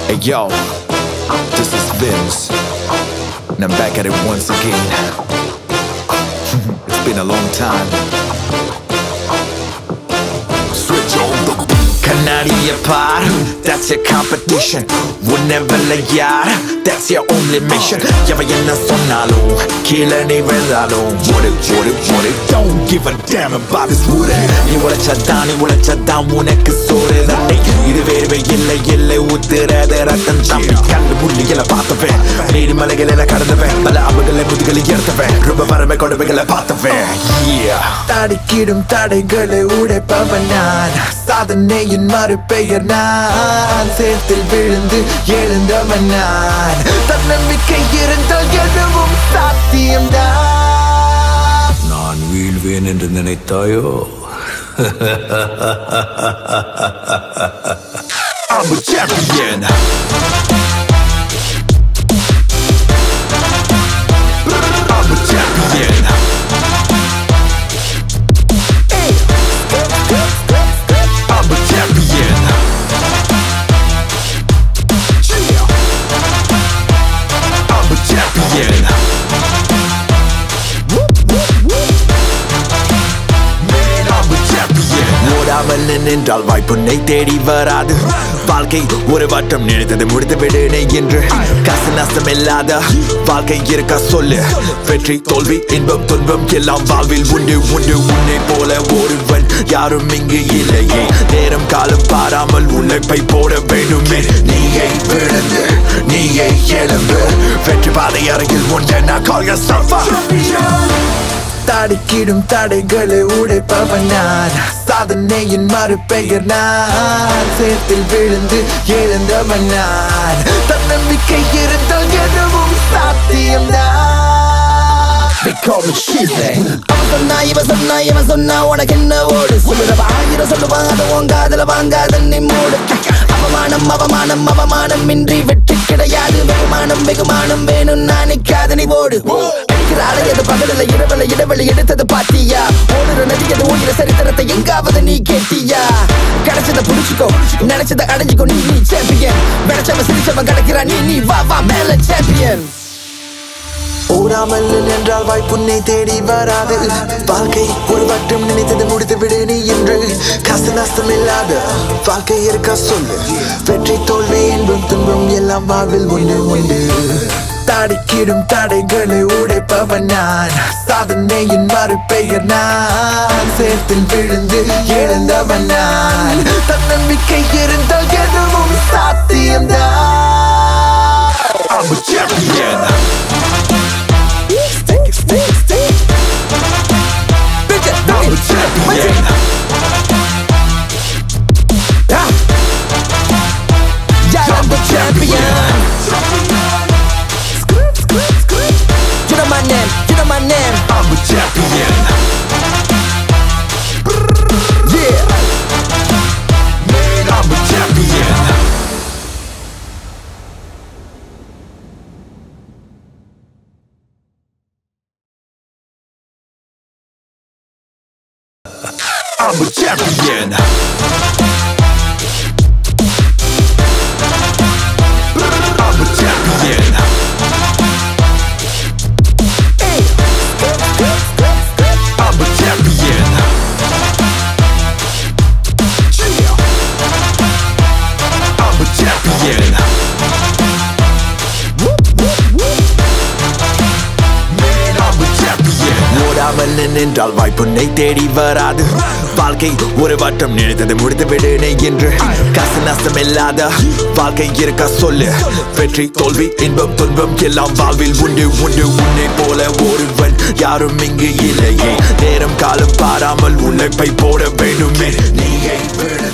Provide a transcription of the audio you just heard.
Hey yo, this is Vince. And I'm back at it once again. it's been a long time. Switch on the கண்ணாடிய bar That's your competition உன்னை யார் That's your only mission எவ என்ன சொன்னாலும் கீழே நீ விழுந்தாலும் ஓடு ஓடு ஓடு Don't give a damn about this wood நீ உழைச்சதான் நீ உழைச்சதான் உனக்கு சோறு தண்டை இது வேர்வை இல்லை இல்லை ஊத்துறது ரத்தம் தம்பி கண்டு புள்ளிகளை பார்த்தவன் நீடி மலைகளை கடந்தவன் பல அபுகளை முதுகளை எடுத்தவன் ரொம்ப வறுமை கொடுமைகளை பார்த்தவன் Yeah தடுக்கிடும் தடைகளை உடைப்பவன் நான் சாதனையின் மறுபெயர் நான் சேர்த்தில் விழுந்து எழுந்தவன் நான் தன்னம்பிக்கை இருந்தால் எதுவும் சாத்தியம்தான் நான் வீழ்வேன் என்று நினைத்தாயோ I'm a champion I'm a champion I'm a champion I'm a champion Man, I'm a champion ஓடாமல் நின்றால் வாய்ப்புன்னை தேடி வராது வாழ்க்கை ஒரு வட்டம் நினைத்தது முடித்து விடுனே என்று காசு நஷ்டம் இல்லாத வாழ்க்கை இருக்கா சொல்லு வெற்றி தோல்வி இன்பம் துன்பம் எல்லாம் வாழ்வில் உண்டு உண்டு உன்னை போல ஒருவன் யாரும் இங்கு இல்லையே நேரம் காலம் பாராமல் உழைப்பை போட வேண்டுமே நீயே விழுந்து நீயே எழுந்து வெற்றி பாதை அருகில் உண்டு நான் call yourself a தடுக்கிடும் தடைகளை உடைப்பவன் நான் சாதனையின் மறுபெயர் நான் சேர்த்தில் விழுந்து எழுந்தவன் நான் தன்னம்பிக்கை இருந்தால் எதுவும் சாத்தியம்தான் They call me cheesy அவன் சொன்னா இவன் சொன்னா இவன் சொன்னா உனக்கு என்ன ஓடு சொல்லுறவ ஆயிரம் சொல்லுவான் அது உன் காதல வாங்காத நீ மூடு அவமானம் அவமானம் அவமானம் இன்றி வெற்றி கிடையாது வெகுமானம் வெகுமானம் வேணும் நினைக்காத நீ ஓடு அடிக்கிற அலையது பகலில் இரவல இடைவெளி எடுத்தது பாத்தியா ஓடுற நதியது ஓடுற சரித்திரத்தை எங்காவது நீ கேட்டியா கிடைச்சத புடிச்சுக்கோ நினைச்சத அடைஞ்சுக்கோ நீ நீ சாம்பியன் விளைச்சவன் சிரிச்சவன் கிடைக்கிறான் நீ நீ வா வா மேல சாம்பியன் ஓடாமல் நின்றால் வாய்ப்புன்னை தேடி வராது வாழ்க்கை ஒரு வட்டம் நினைத்தது முடித்து விடு நீ என்று காசு நஷ்டம் இல்லாத வாழ்க்கை இருக்கா சொல்லு வெற்றி தோல்வி இன்பம் துன்பம் எல்லாம் வாழ்வில் உண்டு உண்டு தடுக்கிடும் தடைகளை உடைப்பவன் நான் சாதனையின் மறுபெயர் நான் சேர்த்தில் விழுந்து எழுந்தவன் நான் தன்னம்பிக்கை இருந்தால் எதுவும் சாத்தியம்தான் I'm a champion I'm a champion. Yeah, I'm the champion. You know my name, you know my name. I'm a champion. Yeah. Man, I'm a champion. I'm a champion. I'm a champion. I'm a champion. I'm a champion. Man, I'm a champion. ஓடாமல் நின்றால் வாய்ப்புன்னை தேடி வராது வாழ்க்கை ஒரு வட்டம் நினைத்தது முடித்து விடுனே என்று காசு நஷ்டம் இல்லாத வாழ்க்கை இருக்கா சொல்லு வெற்றி தோல்வி இன்பம் துன்பம் எல்லாம் வாழ்வில் உண்டு உண்டு உன்னை போல ஒருவன் யாரும் இங்கு இல்லையே நேரம் காலம் பாராமல் உழைப்பை போட வேண்டுமே நீயே விழு